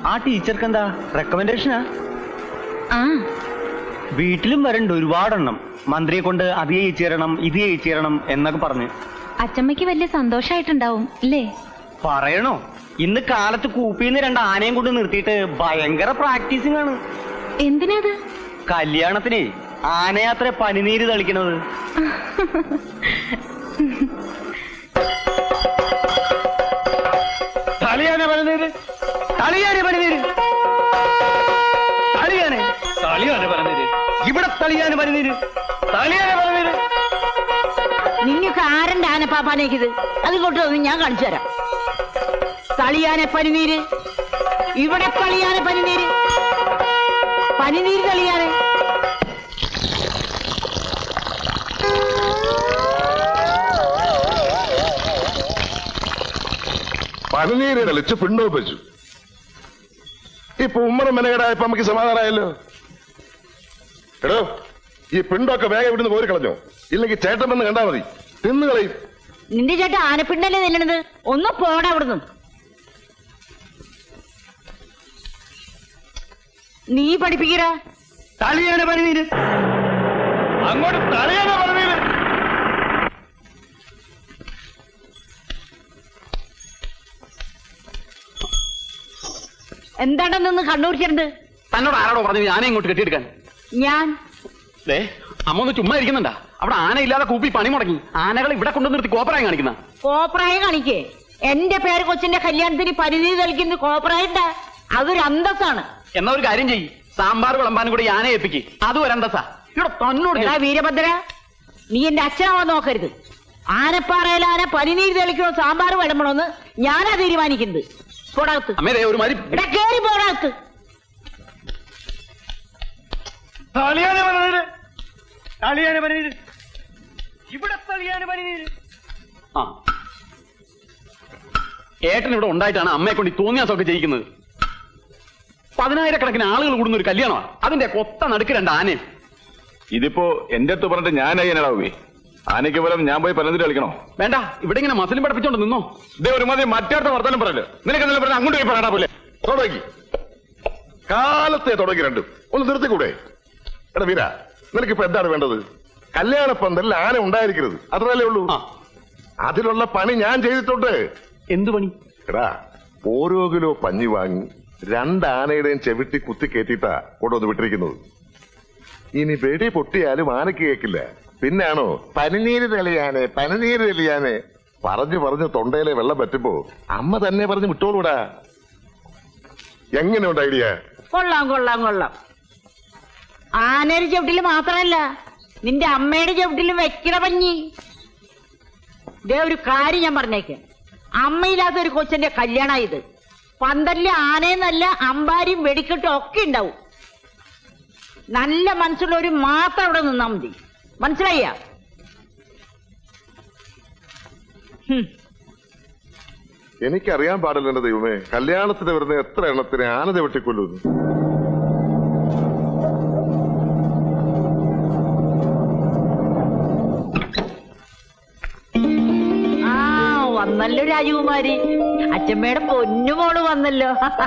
ആ ടീച്ചർക്ക് എന്താ റെക്കമെൻഡേഷനാ ആ വീട്ടിലും വരണ്ട് ഒരുപാടെണ്ണം മന്ത്രിയെ കൊണ്ട് അത് ജയിച്ചു തരണം ഇത് ജയിച്ചു തരണം എന്നൊക്കെ പറഞ്ഞ് അച്ചമ്മയ്ക്ക് വലിയ സന്തോഷായിട്ടുണ്ടാവും അല്ലേ പറയണോ ഇന്ന് കാലത്ത് കൂപ്പിന്ന് രണ്ട് ആനയും കൊണ്ട് നിർത്തിയിട്ട് ഭയങ്കര പ്രാക്ടീസിംഗ് ആണ് എന്തിനാത് കല്യാണത്തിനെ ആനയാത്ര പനിനീര് തളിക്കണത് തളിയാന പനിനീര് തളിയാന പനിനീര് തളിയാന തളിയാന പനിനീര് ഇവിടെ തളിയാന പനിനീര് തളിയാന പനിനീര് നിങ്ങൾക്ക് ആരന്റെ ആനപ്പാപ്പാനേക്കിത് അതിങ്ങോട്ട് വന്ന് ഞാൻ കാണിച്ചു തരാം തളിയാനെ പനിനീര് ഇവിടെ തളിയാനെ പനിനീര് പനിനീര് തളിയാനെ പനിനീര് കളിച്ച് പിണ്ടോപ്പിച്ചു ഇപ്പൊ ഉമ്മറും മെനകേടായപ്പോ നമുക്ക് സമാധാനമായല്ലോ എടോ ഈ പിണ്ടൊക്കെ വേഗം ഇവിടുന്ന് പോരി കളഞ്ഞോ ഇല്ലെങ്കിൽ ചേട്ടൻ വന്ന് കണ്ടാ മതി തിന്നു കളയും നിന്റെ ചേട്ടൻ ആനപ്പിണ്ടല്ലേ നില്ലണത് ഒന്ന് പോടാ അവിടുന്ന് നീ പഠിപ്പിക്കടാ തളിയാന പനിനീര് അങ്ങോട്ട് തളിയാന പനിനീര് എന്താണ്ടാ നിന്ന് കണ്ണൂരിച്ചിട്ടുണ്ട് തന്നോട് ആരോടോ പറഞ്ഞു ആന ഇങ്ങോട്ട് കെട്ടിയെടുക്കാൻ ഞാൻ ദേ അമ്മ ഒന്ന് ചുമ്മാ ഇരിക്കുന്നുണ്ടാ അവിടെ ആന ഇല്ലാതെ കൂപ്പി പണി മുടങ്ങി ആനകൾ ഇവിടെ കൊണ്ടു നിർത്തി കോപ്പറായി കാണിക്കുന്ന കോപ്രായം കാണിക്കേ എന്റെ പേര് കൊച്ചിന്റെ കല്യാണത്തിന് പരിധി കളിക്കുന്ന കോപ്രായണ്ട അതൊരു അന്തസ്സാണ് എന്നാ ഒരു കാര്യം ചെയ്യ് സാമ്പാർ വിളമ്പാനും കൂടി ആന ഏൽപ്പിക്ക് അത് ഒരന്തസാ ഇവിടെ തന്നോട് എടാ ഞാൻ- വീരഭദ്ര നീ എന്റെ അച്ഛനാവാൻ നോക്കരുത് ആനപ്പാറയിൽ ആന പനിനീര് തെളിക്കണോ സാമ്പാർ വിളമ്പണോന്ന് ഞാനാ തീരുമാനിക്കുന്നത് പോടാകത്ത് അമ്മേ ദേ ഒരു മാതിരി എടാ കേറി പോടാകത്ത് തളിയാന പനിനീര് തളിയാന പനിനീര് ഇവിടെ തളിയാന പനിനീര് ആ ഏട്ടൻ ഇവിടെ ഉണ്ടായിട്ടാണ് അമ്മയെ കൊണ്ട് ഈ തോന്നിയാസമൊക്കെ ചെയ്യിക്കുന്നത് പതിനായിരക്കണക്കിന് ആളുകൾ കൂടുന്ന ഒരു കല്യാണമാണ് അതിന്റെ കൊത്ത നടുക്ക് രണ്ട് ആനയും ഇതിപ്പോ എന്റെ അടുത്ത് പറഞ്ഞിട്ട് ഞാൻ അയ്യനാടാവേ ആനയ്ക്ക് പകരം ഞാൻ പോയി പലതിരി കളിക്കണോ വേണ്ട ഇവിടെ ഇങ്ങനെ മസിലും പഠിപ്പിച്ചോണ്ട് നിന്നോ ഇതേ ഒരു മതി മറ്റേടത്ത് വർത്താനം പറയല്ലോ നിനക്ക് എന്തെങ്കിലും പറഞ്ഞാൽ അങ്ങോട്ട് പോയി പറയണ പോലെ തുടങ്ങി കാലത്തെ തുടങ്ങി രണ്ടും ഒന്ന് നിർത്തിക്കൂടെ എടാ വീര നിനക്കിപ്പോ എന്താണ് വേണ്ടത് കല്യാണ പന്തലിൽ ആന ഉണ്ടായിരിക്കരുത് അത്രയല്ലേ ഉള്ളൂ ആ. അതിലുള്ള പണി ഞാൻ ചെയ്തിട്ടുണ്ട് എന്തു പണി എടാ ഓരോ കിലോ പഞ്ഞി വാങ്ങി രണ്ട് ആനയുടെയും ചെവിട്ടി കുത്തി കയറ്റിയിട്ടാ കൊണ്ടുവന്ന് വിട്ടിരിക്കുന്നത് ഇനി വെടി പൊട്ടിയാലും ആനയ്ക്ക് കേക്കില്ല പിന്നാണോ പനിനീര് തെളിയാനെ പനിനീര് തെളിയാനെ പറഞ്ഞു പറഞ്ഞു തൊണ്ടയിലെ വെള്ളം പറ്റുമ്പോ അമ്മ തന്നെ പറഞ്ഞ് വിട്ടോളൂടാ എങ്ങനെയുണ്ട് ഐഡിയ കൊള്ളാം കൊള്ളാം കൊള്ളാം ആനയുടെ ചവിട്ടില് മാത്രമല്ല നിന്റെ അമ്മയുടെ ചവിട്ടിലും വെക്കണ പഞ്ഞി ഇതേ ഒരു കാര്യം ഞാൻ പറഞ്ഞേക്കാം അമ്മയില്ലാത്ത ഒരു കൊച്ചിന്റെ കല്യാണ ഇത് പന്തലില് ആനയെന്നല്ല അമ്പാരിയും വെടിക്കെട്ടും ഒക്കെ ഉണ്ടാവും നല്ല മനസ്സുള്ളവര് മാത്രം അവിടെ നിന്നാ മതി മനസ്സിലായ എനിക്കറിയാൻ പാടില്ല എന്റെ ദൈവമേ കല്യാണത്തിന് വരുന്ന എത്ര എണ്ണത്തിന് ആന ചവിട്ടിക്കൊല്ലുന്നു ആ വന്നല്ലോ രാജകുമാരി അച്ഛമ്മയുടെ പൊന്നുമോള് വന്നല്ലോ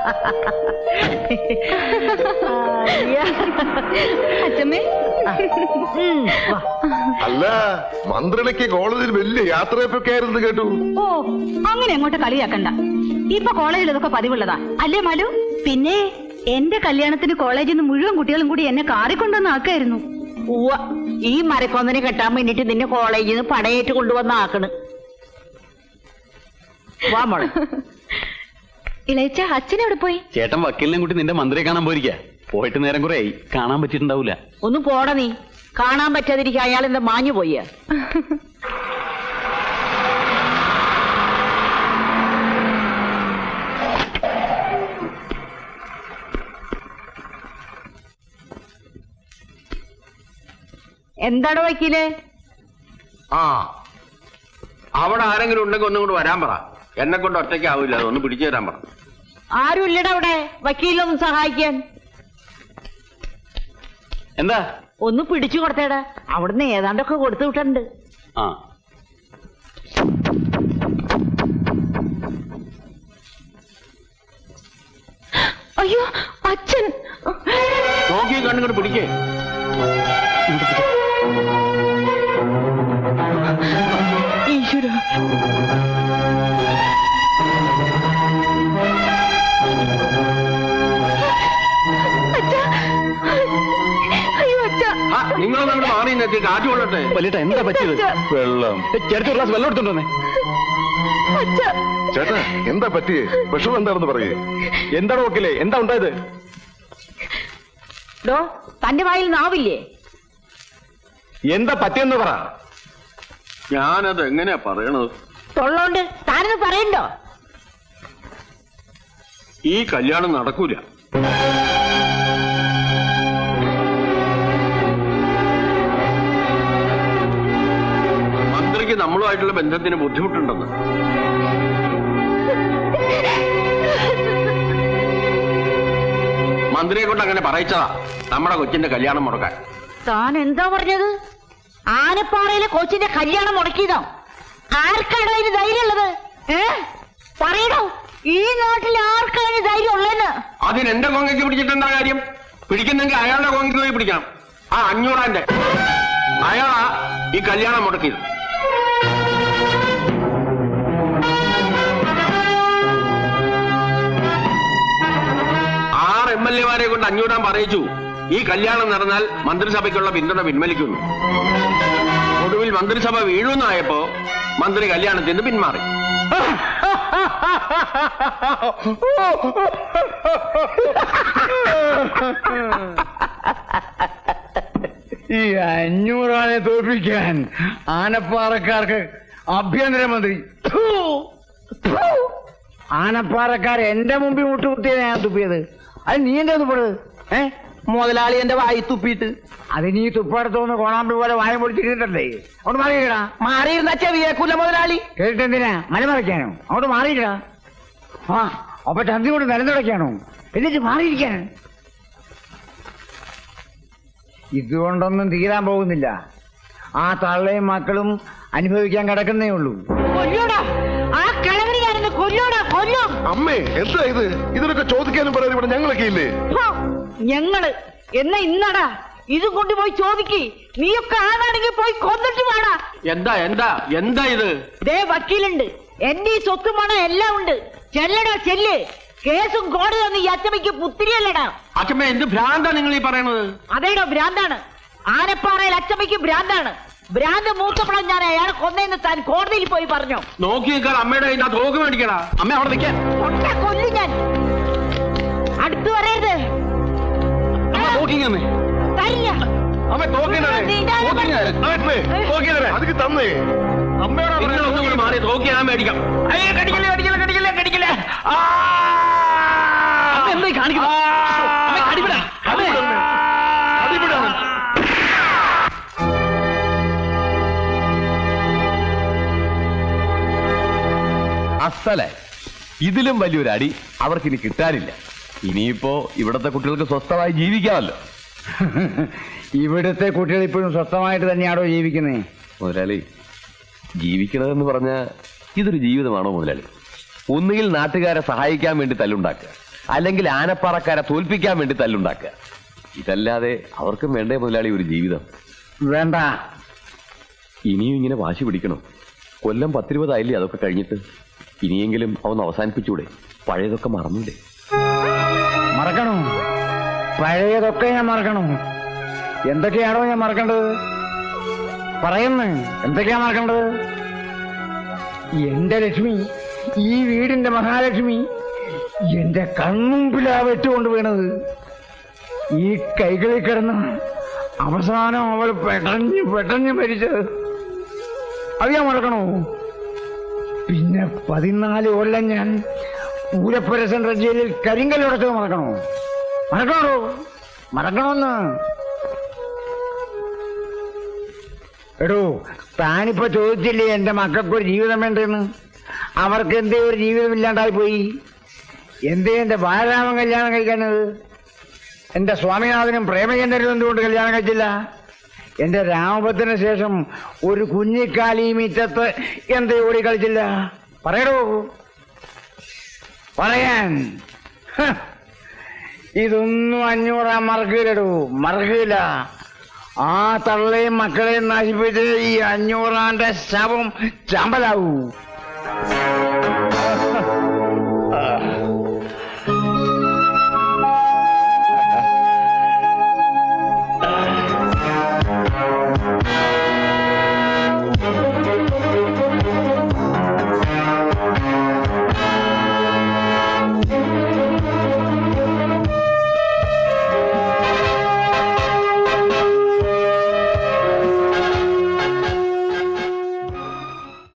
അയ്യ. അച്ചമ്മേ ഉം, വാ. അല്ല മന്ത്രിണിക്ക് കോളേജിൽ വലിയ യാത്രയൊക്കെ ആയിരുന്നു കേട്ടു ഓ അങ്ങനെ അങ്ങോട്ട് കളിയാക്കണ്ട ഇപ്പൊ കോളേജിൽ ഇതൊക്കെ പതിവുള്ളതാ അല്ലേ മാലു പിന്നെ എന്റെ കല്യാണത്തിന് കോളേജിൽ നിന്ന് മുഴുവൻ കുട്ടികളും കൂടി എന്നെ കാറിക്കൊണ്ടുവന്ന് ആക്കായിരുന്നു ഉവ്വ ഈ മരക്കൊന്നിനെ കെട്ടാൻ വേണ്ടിട്ട് നിന്നെ കോളേജിൽ നിന്ന് പടയേറ്റ് കൊണ്ടുവന്ന് ആക്കണ് വാ മോളെ ഇളയച്ച അച്ഛൻ എവിടെ പോയി ചേട്ടൻ വക്കീലിനെ കൂട്ടി നിന്റെ മന്ത്രിയെ കാണാൻ പോയിരിക്കാ പോയിട്ട് നേരം കുറെ ആയി കാണാൻ പറ്റിയിട്ടുണ്ടാവൂല ഒന്ന് പോട നീ കാണാൻ പറ്റാതിരിക്കുക അയാൾ എന്താ മാഞ്ഞു പോയ എന്താണ് വക്കീല് ആ അവിടെ ആരെങ്കിലും ഉണ്ടെങ്കിൽ ഒന്നും കൊണ്ട് വരാൻ പറ എന്നെ കൊണ്ട് ഒറ്റയ്ക്കാവില്ല അതൊന്ന് പിടിച്ചു തരാൻ പറ ആരും ഇല്ലടാ അവിടെ വക്കീലൊന്ന് സഹായിക്കാൻ എന്താ ഒന്ന് പിടിച്ചു കൊടുത്തേടാ അവിടുന്ന് ഏതാണ്ടൊക്കെ കൊടുത്തു വിട്ടുണ്ട് ആ അയ്യോ അച്ഛൻ നോക്കി കണ്ണുകൊണ്ട് പിടിക്കേ ഈശ്വര അയ്യോ അച്ഛ ആ നിങ്ങളൊന്നും അങ്ങോട്ട് മാറി നിന്നെത്തി കാറ്റ് കൊള്ളട്ടെ വലിയേട്ട എന്താ പറ്റിയത് വെള്ളം ചേർത്ത് ഒരു ഗ്ലാസ് വെള്ളം എടുത്തോണ്ട് വന്നേ അച്ഛ ചേട്ടാ എന്താ പറ്റിയേ വിഷമം എന്താണെന്ന് പറയേ എന്താണ് നോക്കില്ലേ എന്താ ഉണ്ടായത് ഡോ തന്റെ വായിൽ നാവില്ലേ എന്താ പറ്റിയെന്ന് പറ ഞാനത് എങ്ങനെയാ പറയണത് തൊള്ളോണ്ട് താനത് പറയണ്ടോ ഈ കല്യാണം നടക്കൂല മന്ത്രിക്ക് നമ്മളുമായിട്ടുള്ള ബന്ധത്തിന് ബുദ്ധിമുട്ടുണ്ടെന്ന് മന്ത്രിയെ കൊണ്ട് അങ്ങനെ പറയിച്ചതാ നമ്മുടെ കൊച്ചിന്റെ കല്യാണം മുടക്കാൻ താൻ എന്താ പറഞ്ഞത് ആനപ്പാറയിലെ കൊച്ചിന്റെ കല്യാണം മുടക്കിയതോ ആർക്കാണോ അതിന് ധൈര്യമുള്ളത് ഏ പറയണോ ഈ നാട്ടിൽ ആർക്കാണ് ധൈര്യം ഉള്ളതെന്ന് അതിന് എന്റെ കോങ്ങയ്ക്ക് പിടിച്ചിട്ടെന്താ കാര്യം പിടിക്കുന്നെങ്കിൽ അയാളുടെ കോങ്ങയ്ക്ക് പോയി പിടിക്കണം ആ അഞ്ഞൂറാന്റെ അയാളാ ഈ കല്യാണം മുടക്കിയത് ആറ് എം എൽ എമാരെ കൊണ്ട് അഞ്ഞൂറാൻ പറയിച്ചു ഈ കല്യാണം നടന്നാൽ മന്ത്രിസഭയ്ക്കുള്ള പിന്തുണ പിൻവലിക്കുന്നു ഒടുവിൽ മന്ത്രിസഭ വീഴുന്നായപ്പോ മന്ത്രി കല്യാണത്തിൽ നിന്ന് പിന്മാറി ഈ അഞ്ഞൂറാനെ തോൽപ്പിക്കാൻ ആനപ്പാറക്കാർക്ക് ആഭ്യന്തരമന്ത്രി ഥൂ, ഥൂ. ആനപ്പാറക്കാർ എന്റെ മുമ്പിൽ മുട്ടുകുത്തിയാണ് ഞാൻ തുപ്പിയത് അത് നീ എന്താ തുപ്പത് ഏ മുതലാളി എന്റെ വായി തുപ്പിയിട്ട് അത് നീ തുപ്പടത്തോന്ന് കോണാമ്പി പോലെ വായ പൊടിച്ചിട്ടുണ്ടല്ലേ അങ്ങോട്ട് മാറിയിടാ മാറിയിരുന്ന ചെവിയേക്കൂല മുതലാളി കേട്ടിട്ടെന്തിനാ മലമറയ്ക്കാനോ അങ്ങോട്ട് മാറിയിടാ ആ അപ്പൊ ചന്തി കൊണ്ട് നിലനിടയ്ക്കാണോ എന്നിട്ട് മാറിയിരിക്കാൻ ഇതുകൊണ്ടൊന്നും തീരാൻ പോകുന്നില്ല ആ തള്ളയും മക്കളും അനുഭവിക്കാൻ കിടക്കുന്നേ ഉള്ളൂ കൊല്ലോടാ ആ കിളവന് ഞാനിന്ന് കൊല്ലോടാ കൊല്ലോ അമ്മേ എന്താ ഇത് ഇതിനൊക്കെ ചോദിക്കാനും പറയാനും ഇവിടെ ഞങ്ങളൊക്കെ ഇല്ലേ ഹോ, ഞങ്ങള് എന്നാ ഇന്നടാ ഇതും കൊണ്ടുപോയി ചോദിക്ക് നീയൊക്കെ ആണാണെങ്കിൽ പോയി കൊന്നിട്ട് വേടാ എന്താ എന്താ എന്താ ഇത് ദേ വക്കീലുണ്ട് എന്റെ ഈ സ്വത്തും പണം എല്ലാം ഉണ്ട് ചെല്ലടാ ചെല്ല് കേസും കോടതിയൊന്നും ഈ അച്ചമ്മയ്ക്ക് പുത്തിരിയല്ലടാ അച്ഛമ്മ എന്ത് ഭ്രാന്താ നിങ്ങൾ ഈ പറയണത് അതേടോ ഭ്രാന്താണ് ആനപ്പാറയിൽ അച്ചമ്മയ്ക്ക് ഭ്രാന്താണ് ഭ്രാന്ത് മൂത്തപ്പണം ഞാൻ അയാളെ കൊന്നേന്ന് താൻ കോടതിയിൽ പോയി പറഞ്ഞു നോക്കി നിൽക്കാൻ അമ്മയുടെ കയ്യിൽ നിന്ന് ആ തോക്ക് മേടിക്കടാ അമ്മ അവിടെ നിൽക്കാൻ കൊണ്ട കൊല്ലു ഞാൻ അടുത്തു വരരുത് അമ്മ തോക്കിങ്ങന്നേ തരില്ല അമ്മ തോക്കിണ്ടേ തോക്കിയതേ അതൊക്കെ തന്നേ അമ്മയോടാ നിങ്ങൾ ഒന്നും കൂടി മാറി തോക്കി ഞാൻ മേടിക്കാം അയ്യോ കടിക്കല്ലേ കടിക്കല്ലേ കടിക്കല്ലേ കടിക്കല്ലേ എന്തായി കാണിക്കുന്നത് അമ്മ കടിപിടാ അമ്മേ അടിപിടാണ് അസലെ ഇതിലും വലിയൊരു അടി അവർക്ക് ഇനി കിട്ടാനില്ല ഇനിയിപ്പോ ഇവിടത്തെ കുട്ടികൾക്ക് സ്വസ്ഥമായി ജീവിക്കാമല്ലോ ഇവിടുത്തെ കുട്ടികൾ ഇപ്പോഴും സ്വസ്ഥമായിട്ട് തന്നെയാണോ ജീവിക്കുന്നേ മുതലാളി ജീവിക്കണമെന്ന് പറഞ്ഞ ഇതൊരു ജീവിതമാണോ മുതലാളി ഒന്നുകിൽ നാട്ടുകാരെ സഹായിക്കാൻ വേണ്ടി തല്ലുണ്ടാക്കുക അല്ലെങ്കിൽ ആനപ്പാറക്കാരെ തോൽപ്പിക്കാൻ വേണ്ടി തല്ലുണ്ടാക്കുക ഇതല്ലാതെ അവർക്കും വേണ്ടേ മുതലാളി ഒരു ജീവിതം വേണ്ട ഇനിയും ഇങ്ങനെ വാശി പിടിക്കണം കൊല്ലം പത്തിരുപതായില്ലേ അതൊക്കെ കഴിഞ്ഞിട്ട് ഇനിയെങ്കിലും അവന്ന് അവസാനിപ്പിച്ചൂടെ പഴയതൊക്കെ മറന്നൂടെ മറക്കണോ പഴയതൊക്കെ ഞാൻ മറക്കണോ എന്തൊക്കെയാണോ ഞാൻ മറക്കേണ്ടത് പറയുന്നു എന്തൊക്കെയാ മറക്കേണ്ടത് എന്റെ ലക്ഷ്മി ഈ വീടിന്റെ മഹാലക്ഷ്മി എന്റെ കൺമുമ്പിലാ വെട്ടുകൊണ്ട് വീണത് ഈ കൈകളിൽ കിടന്ന് അവസാനം അവൾ പെടഞ്ഞ് പെടഞ്ഞ് മരിച്ചത് അത് ഞാൻ മറക്കണോ പിന്നെ പതിനാല് കൊല്ലം ഞാൻ പൂരപ്പുര സെൻട്രൽ ജയിലിൽ കരിങ്കല്ലുടച്ചത് മറക്കണോ മറക്കണോ മറക്കണമെന്ന് എടോ താനിപ്പോ ചോദിച്ചില്ലേ എന്റെ മക്കൾക്ക് ഒരു ജീവിതം വേണ്ടെന്ന് അവർക്ക് എന്തേ ഒരു ജീവിതം ഇല്ലാണ്ടായി പോയി എന്തേ എന്റെ ബാലരാമൻ കല്യാണം കഴിക്കാനത് എന്റെ സ്വാമിനാഥനും പ്രേമചന്ദ്രനും എന്തുകൊണ്ട് കല്യാണം കഴിച്ചില്ല എന്റെ രാമഭദ്രന് ശേഷം ഒരു കുഞ്ഞിക്കാലി മിറ്റത്ത് എന്തേ ഓടി കളിച്ചില്ല പറയടോ പറയാൻ ഹ്. ഇതൊന്നും അഞ്ഞൂറാ മറക്കില്ലടൂ മറക്കില്ല ആ തള്ളയും മക്കളെയും നശിപ്പിച്ച് ഈ അഞ്ഞൂറാന്റെ ശവം ചമ്പലാവൂ